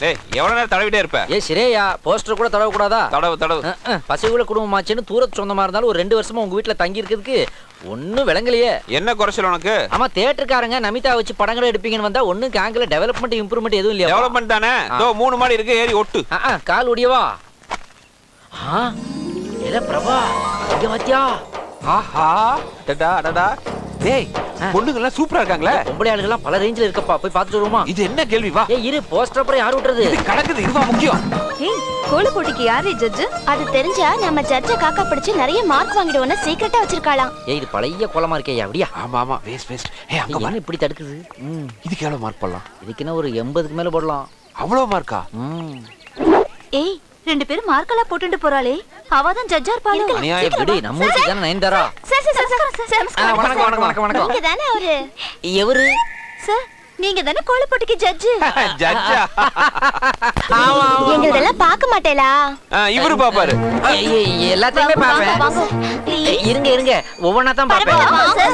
டேய் எவ்வளவு நேரம் தடவிட்டே இருப்ப ஏ சிரேயா போஸ்டர் கூட தடவ கூடாதா தடவு தடவு அஹ், அஹ், பசிவுள்ள குடும்பமாச்சுன்னு தூரத்து சொந்தமா இருந்தாலும் ஒரு ரெண்டு வருஷமா உங்க வீட்டுல தங்கி இருக்கிறதுக்கு ஒண்ணும் விளங்கலையே என்ன குறைச்சல் உனக்கு ஆமா தேட்டருக்காரங்க நமிதா வச்சு படங்களை எடுப்பீங்கன்னு வந்தா ஒண்ணும் கேங்கல டெவலப்மெண்ட் இம்ப்ரூவ்மெண்ட் எதுவும் இல்லையா டெவலப்மெண்ட் தானே இதோ மூணு மாடி இருக்கு ஏறி ஒட்டு அஹ், அஹ், கால் ஒடியவா ஆ ஏல பிரபா இங்க பாத்தியா ஆஹா டடா டடா டேய் பொண்ணுங்க எல்லாம் சூப்பரா இருக்காங்களே பொம்பளை ஆளுகள்லாம் பல ரேஞ்சில இருக்கப்பா போய் பார்த்துட்டு வருவோமா இது என்ன கேள்வி வா ஏ இரு போஸ்டர் அப்புறம் யார் விட்டுறது இது கணக்குது இதுவா முக்கியம் ஏய் கோல போட்டிக்கு யாரு ஜட்ஜ் அது தெரிஞ்சா நம்ம ஜட்ஜ காக்கா பிடிச்சு நிறைய மார்க் வாங்கிடுவோம்னு சீக்கிரட்டா வச்சிருக்காளாம் ஏய் இது பழைய கோலமா இருக்கே அப்படியா ஆமா ஆமா வேஸ்ட் வேஸ்ட் ஏய் அங்க என்ன பாரு இப்படி தடுக்குது ம் இதுக்கு எவ்வளவு மார்க் போடலாம் இதுக்கு என்ன ஒரு எண்பதுக்கு மேல போடலாம் அவ்வளவு மார்க்கா ம் ஏய் ரெண்டு பேரும் மார்க்கெல்லாம் போட்டுட்டு போறாளே அவ தான் ஜட்ஜா இருப்பாளோ ஏய், அநியாயம் விடு நம்ம ஊருக்கு தானே Nayanthara sir sir sir sir ஆ, வணக்கம் வணக்கம் வணக்கம் வணக்கம் நீங்க தானே அவரு எவரு சார் நீங்க தானே கோல போட்டிக்கு ஜட்ஜ் ஜட்ஜா எங்களதெல்லாம் பார்க்க மாட்டேலா இவரு பாப்பாரு ஏய், ஏய், எல்லாத்தையுமே பாப்பேன் வாங்க ஏய், இருங்க இருங்க ஒவ்வொன்னா தான் பாப்பேன்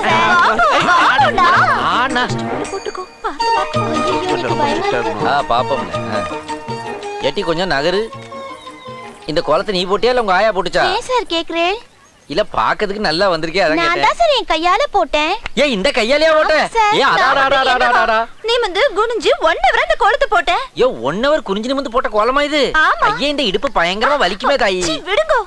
ஆனா போட்டுக்கோ பார்த்து பார்த்து ஆ பாப்போம் எட்டி கொஞ்சம் நகரு இந்த கோலத்தை நீ போட்டியா இல்ல உங்க ஆயா போட்டுச்சா ஏன் சார் கேக்குறேன் இல்ல பாக்கிறதுக்கு நல்லா வந்திருக்கே அதான் நான் கேட்டேன் தான் சார் என் கையால போட்டேன் ஏய் இந்த கையாலேயே போட்ட ஆமா சார், ஏ நான் அடாடா மட்டும் அடாடா என்னவா? அடாடா நீ வந்து குனிஞ்சு ஒன் ஹவர் அந்த கோலத்தை போட்ட ஐயோ ஒன் ஹவர் குறிஞ்சு நிமிந்து போட்ட கோலமா இது ஆமா. ஐயே இந்த இடுப்பு பயங்கரமா வலிக்குமே தாயி சீ, விடுங்கோ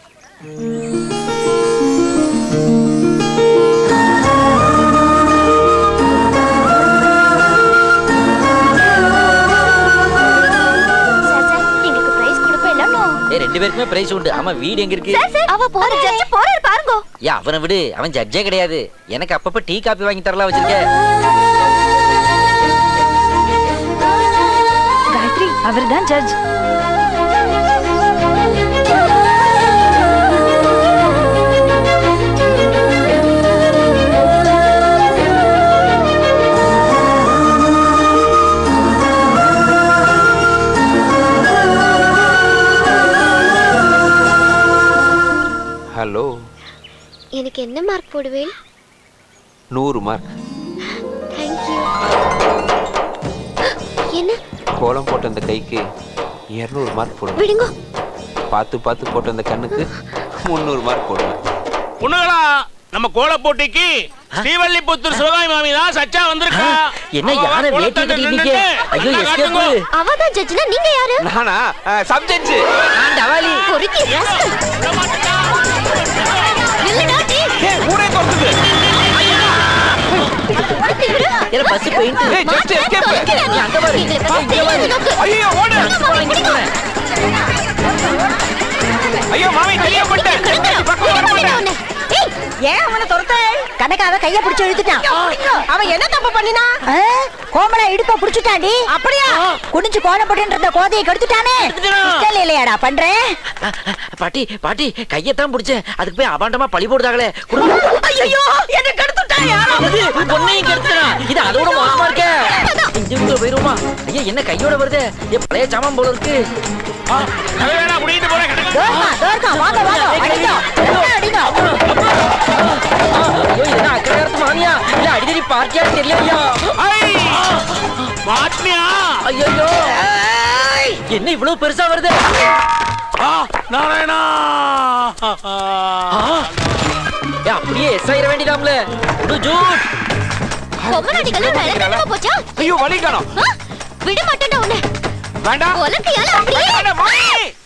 சார் சார் எங்களுக்கு பிரைஸ் கொடுப்பேன் ஏ ரெண்டு பேருக்குமே பிரைஸ் உண்டு ஆமா வீடு எங்க இருக்கு சார் சார் அவ போறாளே. ஜட்ஜ் போறாரு பாருங்கோ ஏ அவனை விடு அவன் ஜட்ஜே கிடையாது எனக்கு அப்பப்ப டீ காப்பி வாங்கி தரலாம் வச்சிருக்க காயத்ரி அவர் தான் ஜட்ஜ் ஹலோ எனக்கு என்ன மார்க் போடுவேன் நூறு மார்க் தேங்க்யூ என்ன கோலம் போட்ட அந்த கைக்கு இருநூறு மார்க் போடுவேன் விடுங்க பார்த்து பார்த்து போட்ட அந்த கண்ணுக்கு முந்நூறு மார்க் போடுவேன் பொண்ணுங்களா நம்ம கோல போட்டிக்கு ஸ்ரீவல்லிபுத்தூர் சிவகாமி மாமி தான் சச்சா வந்திருக்கா என்ன அவ யானை வேட்டி கோலத்தட்டு கட்டிட்டு நின்னுட்டு, ஐயோ நல்லா எஸ்கேப் காட்டுங்க. அவ தான் ஜட்ஜ்னா நீங்க யாரு நானா சப்ஜெக்ட் டவாலி பொறுக்கி rascal. நில்லுடா, டேய். ஏய் ஊரே தோத்துது ஏல பஸ் பெயிண்ட் ஏய் ஜஸ்ட் எஸ்கேப் நீ அங்க பாரு எங்களை பா, பத்தி இங்க பாரு தெரியாது உனக்கு. ஐயோ ஓடு ஐயோ மாமி கைய போட்டேன் பக்கம் வர மாட்டேன் உன்னை. ஏய், ஏன் அவனை துரத்த கணக்காக கைய பிடிச்சு இழுத்துட்டான் அவன் என்ன தப்பு பண்ணினா கோமலா இடுப்ப புடிச்சுட்டாண்டி அப்படியா குடிச்சு கோலம் போட்டு இருந்த கோதையை கெடுத்துட்டானே இஷ்டம் இல்லையாடா பண்றேன் பாட்டி பாட்டி கையத்தான் பிடிச்சேன் அதுக்கு போய் அபாண்டமா பழி போடுதாங்களே ஐயோ என்ன கெடுத்துட்டான் இது பொண்ணையும் கெடுத்துனா இது அதோட மோசமா இருக்க இஞ்சுக்குள்ள போயிருமா ஐயா என்ன கையோட வருதே என் பழைய சாமான் போல இருக்கு ஆ, தலைவேடா, முடிக்கிட்டு போறேன், கிடக்கு. வாங்க வாங்க அடிங்க அடிங்க ஐயோ இது என்ன அக்கறை நேரத்து மாமியா இல்ல அடிக்கடி பார்ட்டியா தெரியலையா ஐ! மாட்டினியா? ஐயோ என்ன இவ்வளவு பெருசா வருது ஆ, நாராயணா ஆ! ஏ, அப்படியே எஸ் ஆயிர வேண்டியதாம்ல ஒரு ஜூட் பொம்மநாட்டிகளும் நிலத்தட்டுமா போச்சா? ஐயோ வலி காணோம் ஆ? விட மாட்டேன்டா உன்னை. வேண்டாம் உலக்கையால அப்படியே வேண்டாம், மாமி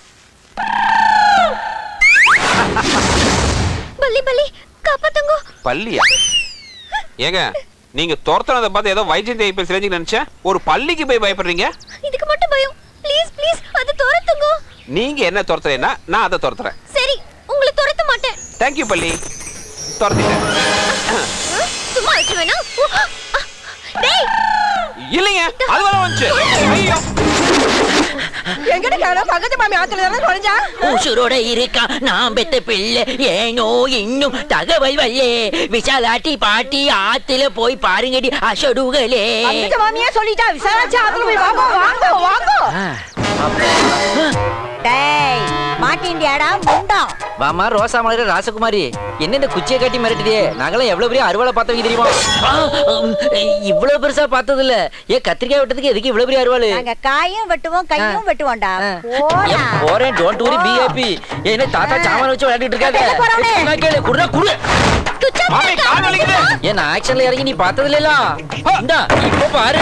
பல்லி பல்லி காப்பாத்துங்க பள்ளியா ஏங்க நீங்க துரத்துனதை பார்த்து ஏதோ வைஜெயந்தி ஐபிஎல் சிரஞ்சிக்கு நினைச்சேன் ஒரு பள்ளிக்கு போய் பயப்படுறீங்க இதுக்கு மட்டும் பயம் ப்ளீஸ் ப்ளீஸ் அது துரத்துங்க நீங்க என்ன துரத்துறேன்னா நான் அதை துரத்துறேன் சரி உங்களை துரத்த மாட்டேன் தேங்க்யூ பள்ளி துரத்திட்டேன் ஆ? சும்மா வச்சு வேணா டேய் இல்லைங்க அது வர வந்துச்சு ஐயோ எங்கட காணோம் பக்கத்து மாமி ஆத்துல தானே நுழைஞ்சா உசுரோட இருக்கா நான் பெத்த பிள்ளை ஏனோ இன்னும் தகவல் வல்லே விசாலாட்டி பாட்டி ஆத்துல போய் பாருங்கடி அசடுகளே அந்த மாமியா சொல்லிட்டா விசாரிச்சு ஆத்துல போய் வாங்க வாங்க வாங்க டேய் மாட்டிண்டியாடா முண்டம் வாமா ரோசா மலர் ராசகுமாரி என்ன இந்த குச்சியை காட்டி மிரட்டுதே நாங்களாம் எவ்வளவு பெரிய அறுவாலை பார்த்தவங்க தெரியுமா ஆ, உம், இவ்வளவு பெருசா பார்த்தது இல்ல ஏன் கத்திரிக்காய் வெட்டதுக்கு எதுக்கு இவ்வளவு பெரிய அறுவாள் நாங்க காயும் வெட்டுவோம் கையும் வெட்டுவோம்டா ஆ. போடா ஏன் போறேன் டோன்ட் வரி பி ஹாப்பி என்ன தாத்தா சாமான வச்சு விளையாடிட்டு இருக்காத எங்க போறோமே? சொன்னா கேளு குடுறா குடு மாமி கால் வலிக்குது ஏன் ஆக்ஷன்ல இறங்கி நீ பார்த்தது இல்லல இந்தா இப்போ பாரு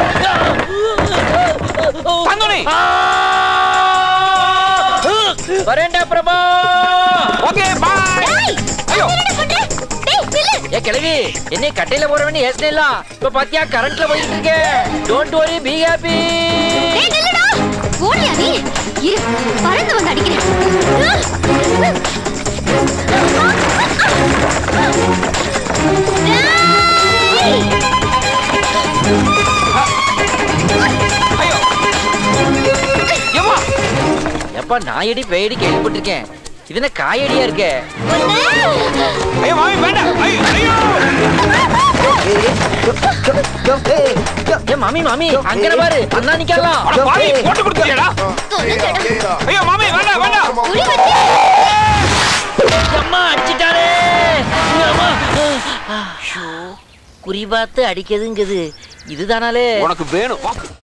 தந்தோனி ஆ! வரேன்டா பிரபா ஓகே பாய் ஐயோ ஏ கிழவி என்னை கட்டையில போறவன் ஏசனே இல்ல இப்ப பாத்தியா கரண்ட்ல போயிட்டு இருக்கே டோன்ட் வரி பி ஹாப்பி ஓடியா நீ இரு பறந்து வந்து அடிக்கிறேன் ஐயோ ஏம்மா எப்பா நாயடி பேயடி கேள்விப்பட்டிருக்கேன் இது என்ன காயடியா இருக்கே ஐயோ மாமி வேண்டாம் ஐயோ ஐயோ ஏ மாமி மாமி அங்கன பாரு அண்ணா நிக்கலாம் அட பாவி போட்டு கொடுத்துறியடா ஐயோ மாமி வேண்டாம் வேண்டாம் அம்மா அடிச்சிட்டாரே அம்மா குறி பார்த்து அடிக்கிறதுங்குது இதுதானாலே உனக்கு வேணும் வா.